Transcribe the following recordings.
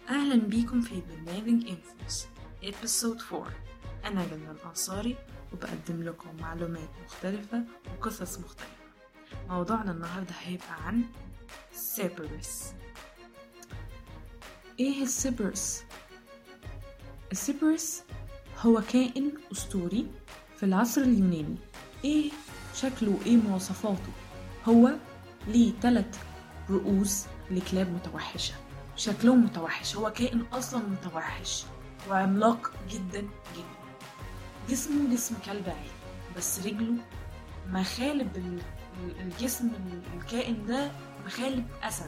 أهلا بيكم في برنامج انفوس ابيسود 4 أنا جنة الأنصاري وبقدم لكم معلومات مختلفة وقصص مختلفة موضوعنا النهاردة هيبقى عن سيبرس ايه السيبرس؟ السيبرس هو كائن أسطوري في العصر اليوناني ايه شكله وايه مواصفاته هو ليه تلات رؤوس لكلاب متوحشة شكلهم متوحش هو كائن أصلا متوحش وعملاق جدا جدا جسمه جسم كلب عادي بس رجله مخالب ال- ال- الجسم ال- الكائن ده مخالب أسد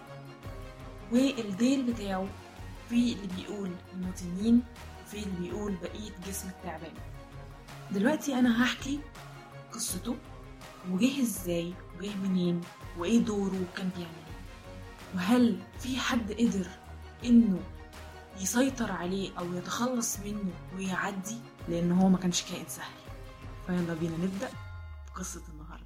والديل بتاعه في اللي بيقول المتنين وفي اللي بيقول بقية جسم التعبان دلوقتي أنا هحكي قصته وجه ازاي وجه منين وايه دوره وكان بيعمل ايه وهل في حد قدر انه يسيطر عليه او يتخلص منه ويعدي لان هو ما كانش كائن سهل فيلا بينا نبدا بقصه النهارده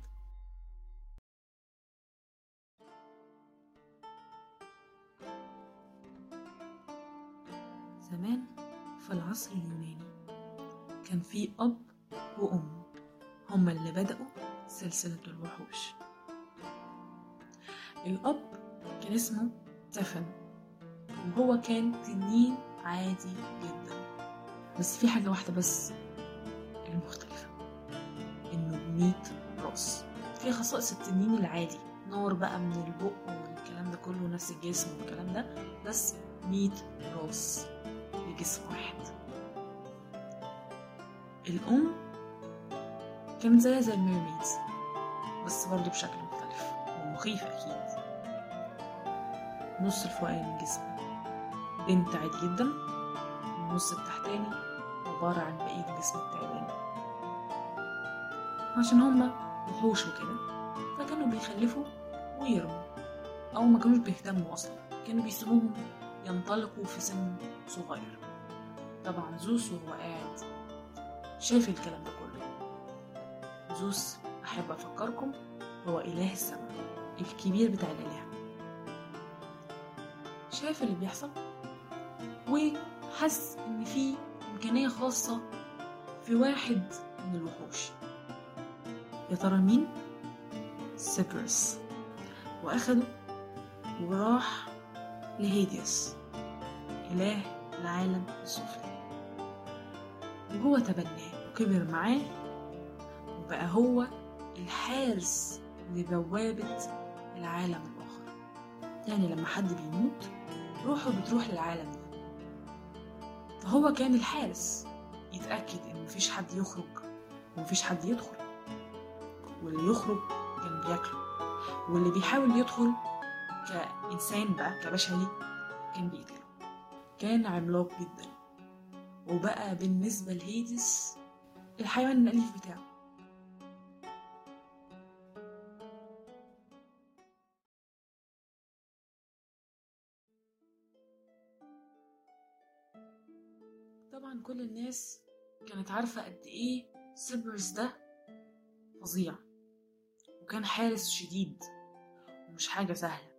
زمان في العصر اليوناني كان في اب وام هما اللي بدأوا سلسلة الوحوش الأب كان اسمه تفن وهو كان تنين عادي جدا بس في حاجة واحدة بس المختلفة إنه بميت راس في خصائص التنين العادي نار بقى من البق والكلام ده كله نفس الجسم والكلام ده بس ميت راس لجسم واحد الأم كانت زيها زي الميرميدز بس برضه بشكل مختلف ومخيف أكيد النص الفوقاني من جسمها بنت عادي جدا والنص التحتاني عبارة عن بقية جسم التعبان عشان هما وحوش وكده فكانوا بيخلفوا ويرموا أو ما كانوش بيهتموا أصلا كانوا بيسيبوهم ينطلقوا في سن صغير طبعا زوس وهو قاعد شايف الكلام ده كله زوس أحب أفكركم هو إله السماء الكبير بتاع الآلهة شاف اللي بيحصل وحس إن في إمكانية خاصة في واحد من الوحوش يا ترى مين؟ سيبرس وأخده وراح لهيديوس إله العالم السفلي وهو تبناه وكبر معاه وبقى هو الحارس لبوابة العالم الآخر يعني لما حد بيموت روحه بتروح للعالم ده فهو كان الحارس يتأكد إن مفيش حد يخرج ومفيش حد يدخل واللي يخرج كان بياكله واللي بيحاول يدخل كإنسان بقى كبشري كان بيقتله كان عملاق جدا وبقى بالنسبة لهيدس الحيوان الأليف بتاعه طبعا كل الناس كانت عارفة قد ايه سيبرس ده فظيع وكان حارس شديد ومش حاجة سهلة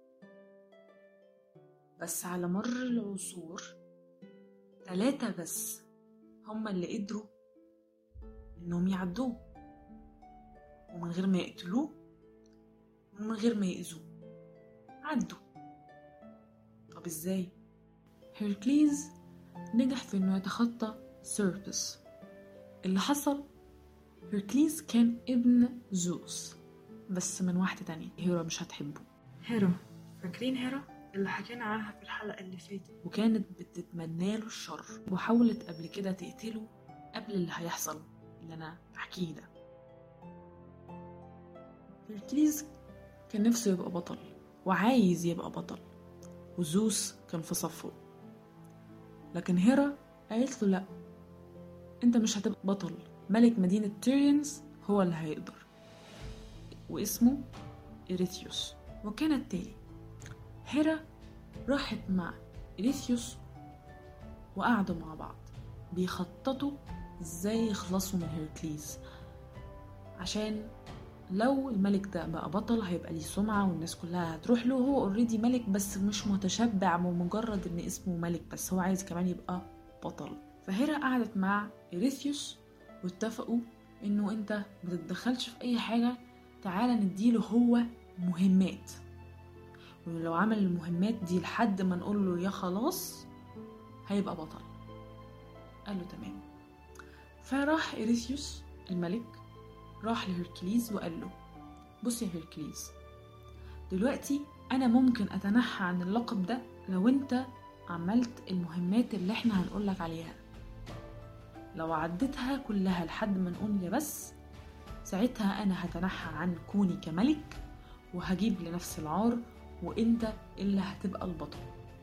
بس على مر العصور تلاتة بس هما اللي قدروا انهم يعدوه ومن غير ما يقتلوه ومن غير ما يأذوه عدوا طب ازاي هيركليز نجح في انه يتخطى سيربس اللي حصل هيركليز كان ابن زوس بس من واحدة تانية هيرا مش هتحبه هيرا فاكرين هيرا اللي حكينا عنها في الحلقة اللي فاتت وكانت بتتمنى له الشر وحاولت قبل كده تقتله قبل اللي هيحصل اللي انا بحكيه ده هيركليز كان نفسه يبقى بطل وعايز يبقى بطل وزوس كان في صفه لكن هيرا قالت له لا انت مش هتبقى بطل ملك مدينة تيرينز هو اللي هيقدر واسمه إريثيوس وكان التالي هيرا راحت مع إريثيوس وقعدوا مع بعض بيخططوا ازاي يخلصوا من هيركليز عشان لو الملك ده بقى بطل هيبقى ليه سمعة والناس كلها هتروح له هو اوريدي ملك بس مش متشبع بمجرد ان اسمه ملك بس هو عايز كمان يبقى بطل فهيرا قعدت مع إريثيوس واتفقوا انه انت ما تتدخلش في اي حاجة تعالى نديله هو مهمات ولو عمل المهمات دي لحد ما نقول له يا خلاص هيبقى بطل قال له تمام فراح إريثيوس الملك راح لهركليز وقال له بص يا هركليز دلوقتي أنا ممكن أتنحى عن اللقب ده لو أنت عملت المهمات اللي احنا هنقولك عليها لو عديتها كلها لحد ما نقول يا بس ساعتها أنا هتنحى عن كوني كملك وهجيب لنفس العار وانت اللي هتبقى البطل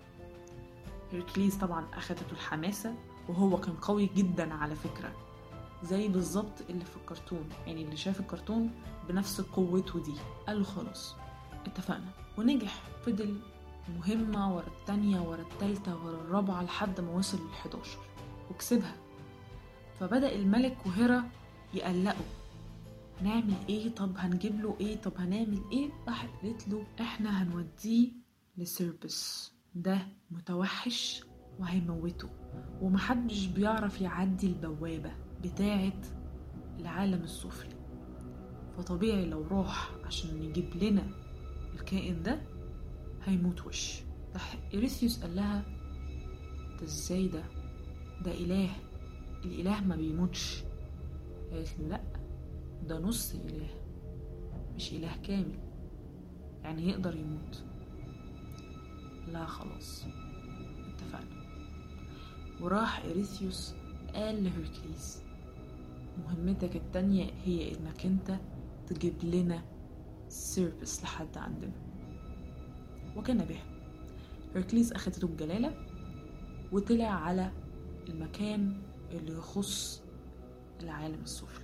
هيركليز طبعا اخدته الحماسة وهو كان قوي جدا على فكرة زي بالظبط اللي في الكرتون يعني اللي شاف الكرتون بنفس قوته دي قال له خلاص اتفقنا ونجح فضل مهمة ورا التانية ورا التالتة ورا الرابعة لحد ما وصل للحداشر وكسبها فبدأ الملك وهرا يقلقوا نعمل ايه طب هنجيب له ايه طب هنعمل ايه راحت قالت له احنا هنوديه لسيربس ده متوحش وهيموته ومحدش بيعرف يعدي البوابة بتاعة العالم السفلي فطبيعي لو راح عشان يجيب لنا الكائن ده هيموت وش راح إريثيوس قال لها ده ازاي ده ده إله الإله ما بيموتش قالت له لأ ده نص إله مش إله كامل يعني يقدر يموت لا خلاص اتفقنا وراح إريثيوس قال لهركليس مهمتك التانية هي إنك أنت تجيب لنا سيرفيس لحد عندنا وكان به هركليس أخدته بجلالة وطلع على المكان اللي يخص العالم السفلي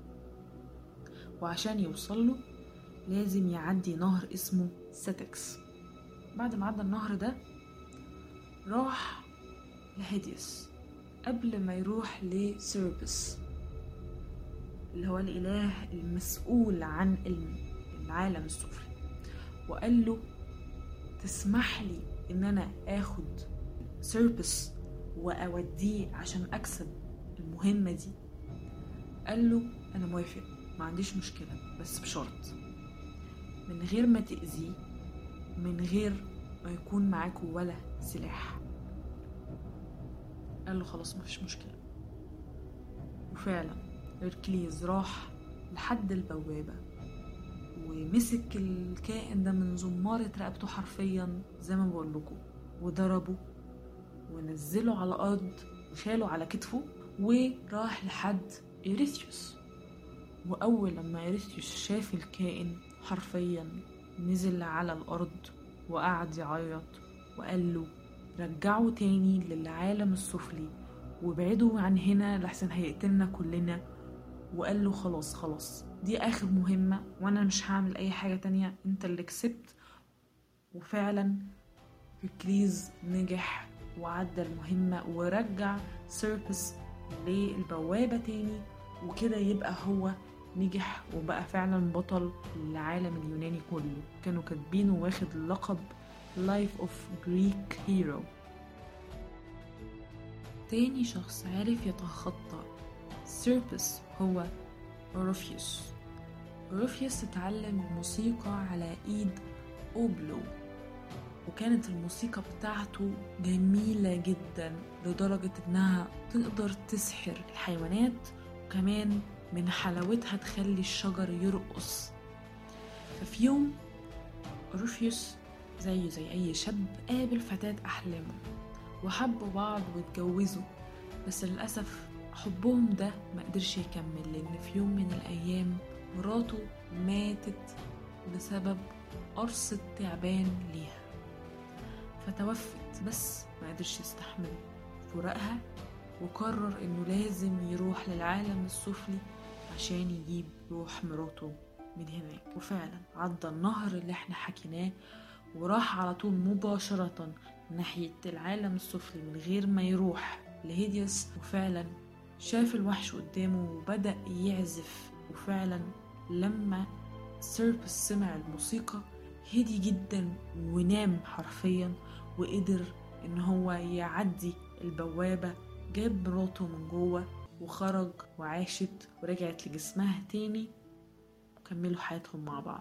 وعشان يوصل له لازم يعدي نهر اسمه سيتكس بعد ما عدى النهر ده راح لهيديوس قبل ما يروح لسيربس اللي هو الإله المسؤول عن العالم السفلي وقال له تسمح لي إن أنا آخد سيربس وأوديه عشان أكسب المهمة دي قال له أنا موافق ما عنديش مشكلة بس بشرط من غير ما تأذيه من غير ما يكون معاكوا ولا سلاح قال له خلاص مفيش مشكلة وفعلا هيركليز راح لحد البوابة ومسك الكائن ده من زمارة رقبته حرفيا زي ما بقول لكم وضربه ونزله على الأرض وشاله على كتفه وراح لحد إيريثيوس وأول لما إيريثيوس شاف الكائن حرفيا نزل على الأرض وقعد يعيط وقال له رجعوا تاني للعالم السفلي وابعدوا عن هنا لحسن هيقتلنا كلنا وقال له خلاص خلاص دي آخر مهمة وأنا مش هعمل أي حاجة تانية أنت اللي كسبت وفعلا هيركليز نجح وعدى المهمة ورجع سيربس للبوابة تاني وكده يبقى هو نجح وبقى فعلا بطل العالم اليوناني كله كانوا كاتبينه واخد لقب Life of Greek Hero تاني شخص عارف يتخطى سيربس هو أوروفيوس أوروفيوس اتعلم الموسيقى على إيد أوبلو وكانت الموسيقى بتاعته جميلة جدا لدرجة إنها تقدر تسحر الحيوانات وكمان من حلاوتها تخلي الشجر يرقص ففي يوم أوروفيوس زيه زي أي شاب قابل فتاة أحلامه وحبوا بعض واتجوزوا بس للأسف حبهم ده ما قدرش يكمل لأن في يوم من الأيام مراته ماتت بسبب قرص تعبان ليها فتوفت بس ما قدرش يستحمل فراقها وقرر انه لازم يروح للعالم السفلي عشان يجيب روح مراته من هناك وفعلا عدى النهر اللي احنا حكيناه وراح على طول مباشرة ناحية العالم السفلي من غير ما يروح لهيديوس وفعلا شاف الوحش قدامه وبدأ يعزف وفعلا لما سيربس سمع الموسيقى هدي جدا ونام حرفيا وقدر ان هو يعدي البوابة جاب مراته من جوه وخرج وعاشت ورجعت لجسمها تاني وكملوا حياتهم مع بعض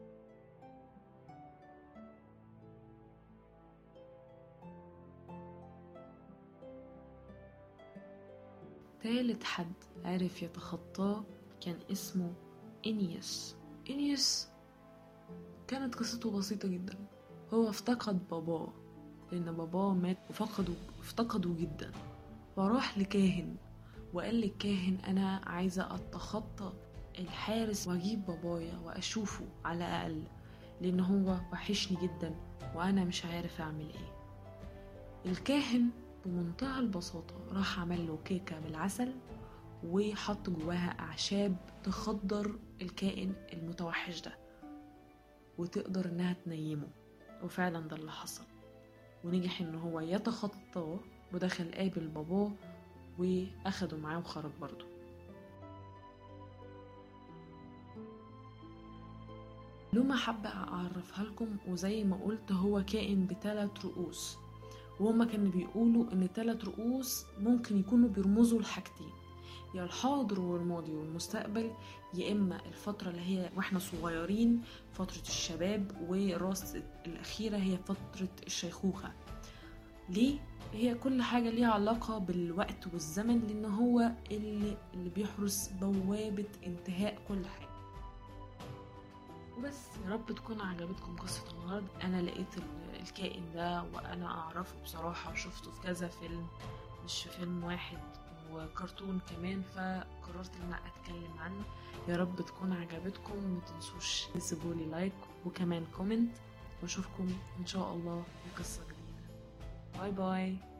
تالت حد عرف يتخطاه كان اسمه إنيس إنيس كانت قصته بسيطة جدا هو افتقد باباه لأن باباه مات وفقده افتقده جدا فراح لكاهن وقال للكاهن أنا عايزة أتخطى الحارس وأجيب بابايا وأشوفه على الأقل لأن هو وحشني جدا وأنا مش عارف أعمل إيه الكاهن بمنتهى البساطة راح عمل له كيكة بالعسل وحط جواها أعشاب تخدر الكائن المتوحش ده وتقدر إنها تنيمه وفعلا ده اللي حصل ونجح إن هو يتخطاه ودخل قابل باباه وأخده معاه وخرج برضه لما حابة أعرفها لكم وزي ما قلت هو كائن بثلاث رؤوس وهما كانوا بيقولوا ان ثلاث رؤوس ممكن يكونوا بيرمزوا لحاجتين يا الحاضر والماضي والمستقبل يا اما الفتره اللي هي واحنا صغيرين فتره الشباب والراس الاخيره هي فتره الشيخوخه ليه هي كل حاجه ليها علاقه بالوقت والزمن لان هو اللي اللي بيحرس بوابه انتهاء كل حاجه وبس يا رب تكون عجبتكم قصة النهاردة أنا لقيت الكائن ده وأنا أعرفه بصراحة شفته في كذا فيلم مش في فيلم واحد وكرتون كمان فقررت ان انا اتكلم عنه يا رب تكون عجبتكم متنسوش تسيبولي لايك وكمان كومنت واشوفكم ان شاء الله في قصة جديدة باي باي